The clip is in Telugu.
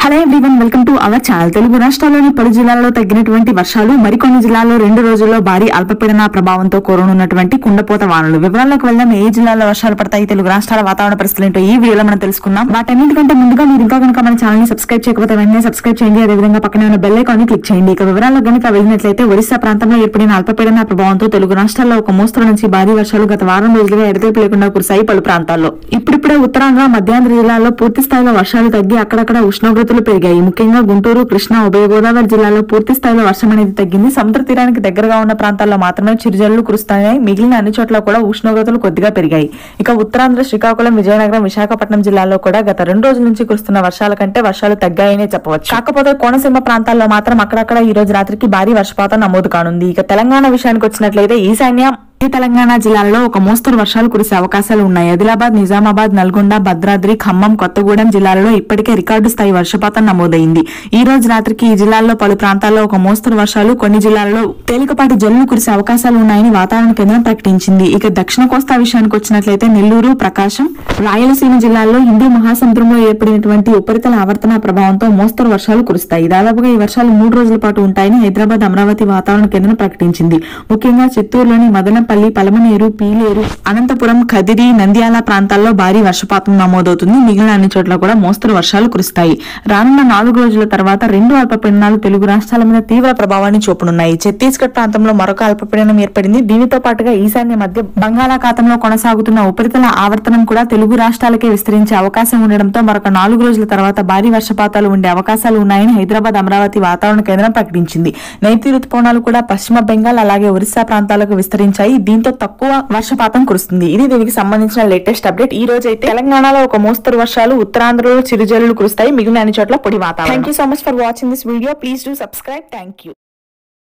hello everyone welcome to our channel Telugu రాష్ట్రాల్లోని పలు జిల్లాల్లో తగ్గినటువంటి వర్షాలు మరికొన్ని జిల్లాల్లో రెండు రోజుల్లో భారీ అల్పపీడన ప్రభావంతో కోరనున్నటువంటి కుండపోత వానలు వివరాల్లోకి వెళ్దాం ఏ జిల్లాలో వర్షాలు పడతాయి తెలుగు రాష్ట్రాల వాతావరణ పరిస్థితులు ఏంటో ఈ వీడియోలో మనం తెలుసుకుందాం వాటన్నిటికంటే ముందుగా మీరు ఇంకా కనుక మన ఛానల్ ని సబ్స్క్రైబ్ చేయకపోతే వెంటనే సబ్స్క్రైబ్ చేయండి అదేవిధంగా పక్కనే ఉన్న బెల్ ఐకాన్ ని క్లిక్ చేయండి ఇక వివరాల్లో కనుక వెళ్ళినట్లయితే ఒరిస్సా ప్రాంతంలో ఏర్పడిన అల్పపీడన ప్రభావంతో తెలుగు రాష్ట్రాల్లో ఒక మోస్తరు నుంచి భారీ వర్షాలు గత వారం రోజులుగా ఎడతెరిపి లేకుండా కురిశాయి పలు ప్రాంతాల్లో ఇప్పుడిప్పుడే ఉత్తరాంధ్ర మధ్యాంధ్ర జిల్లాల్లో పూర్తి స్థాయిలో వర్షాలు తగ్గి అక్కడక్కడ ఉష్ణోగ్రతలు పెరిగాయి ముఖ్యంగా గుంటూరు కృష్ణా ఉభయ గోదావరి జిల్లాలో పూర్తి స్థాయిలో వర్షం అనేది తగ్గింది సముద్ర తీరానికి దగ్గరగా ఉన్న ప్రాంతాల్లో మాత్రమే చిరుజల్లు కురుస్తాయి మిగిలిన అన్ని చోట్ల కూడా ఉష్ణోగ్రతలు కొద్దిగా పెరిగాయి ఇక ఉత్తరాంధ్ర శ్రీకాకుళం విజయనగరం విశాఖపట్నం జిల్లాల్లో కూడా గత రెండు రోజుల నుంచి కురుస్తున్న వర్షాల కంటే వర్షాలు తగ్గాయనే చెప్పవచ్చు కాకపోతే కోనసీమ ప్రాంతాల్లో మాత్రం అక్కడక్కడ ఈ రోజు రాత్రికి భారీ వర్షపాతం నమోదు కానుంది ఇక తెలంగాణ విషయానికి వచ్చినట్లయితే ఈశాన్య ఈ తెలంగాణ జిల్లాలలో ఒక మోస్తరు వర్షాలు కురిసే అవకాశాలు ఉన్నాయి ఆదిలాబాద్ నిజామాబాద్ నల్గొండ భద్రాద్రి ఖమ్మం కొత్తగూడెం జిల్లాలలో ఇప్పటికే రికార్డు స్థాయి వర్షపాతం నమోదైంది ఈ రోజు రాత్రికి ఈ జిల్లాల్లో పలు ప్రాంతాల్లో ఒక మోస్తరు వర్షాలు కొన్ని జిల్లాల్లో తేలికపాటి జల్లులు కురిసే అవకాశాలు ఉన్నాయని వాతావరణ కేంద్రం ప్రకటించింది ఇక దక్షిణ కోస్తా విషయానికి వచ్చినట్లయితే నెల్లూరు ప్రకాశం రాయలసీమ జిల్లాల్లో హిందూ మహాసముద్రంలో ఏర్పడినటువంటి ఉపరితల ఆవర్తన ప్రభావంతో మోస్తరు వర్షాలు కురుస్తాయి దాదాపుగా ఈ వర్షాలు మూడు రోజుల పాటు ఉంటాయని హైదరాబాద్ అమరావతి వాతావరణ కేంద్రం ప్రకటించింది ముఖ్యంగా చిత్తూరులోని మదనపల్లి పలమనేరు పీలేరు అనంతపురం కదిరి నంద్యాల ప్రాంతాల్లో భారీ వర్షపాతం నమోదవుతుంది మిగిలిన అన్ని చోట్ల కూడా మోస్తరు వర్షాలు కురుస్తాయి రానున్న నాలుగు రోజుల తర్వాత రెండు అల్పపీడనాలు తెలుగు రాష్ట్రాల మీద తీవ్ర ప్రభావాన్ని చూపనున్నాయి ఛత్తీస్గఢ్ ప్రాంతంలో మరొక అల్పపీడనం ఏర్పడింది దీనితో పాటుగా ఈశాన్య మధ్య బంగాళాఖాతంలో కొనసాగుతున్న ఉపరితల ఆవర్తనం కూడా తెలుగు రాష్ట్రాలకే విస్తరించే అవకాశం ఉండడంతో మరొక నాలుగు రోజుల తర్వాత భారీ వర్షపాతాలు ఉండే అవకాశాలు ఉన్నాయని హైదరాబాద్ అమరావతి వాతావరణ కేంద్రం ప్రకటించింది నైరుతి రుతుపవనాలు కూడా పశ్చిమ బెంగాల్ అలాగే ఒరిస్సా ప్రాంతాలకు విస్తరించాయి దీంతో తక్కువ వర్షపాతం కురుస్తుంది ఇది దీనికి సంబంధించిన లేటెస్ట్ అప్డేట్ ఈ రోజు అయితే తెలంగాణలో ఒక మోస్తరు వర్షాలు ఉత్తరాంధ్రలో చిరుజల్లులు కురుస్తాయి మిగిలిన అన్ని చోట్ల పొడి వాతావరణం thank you so much for watching this video please do subscribe thank you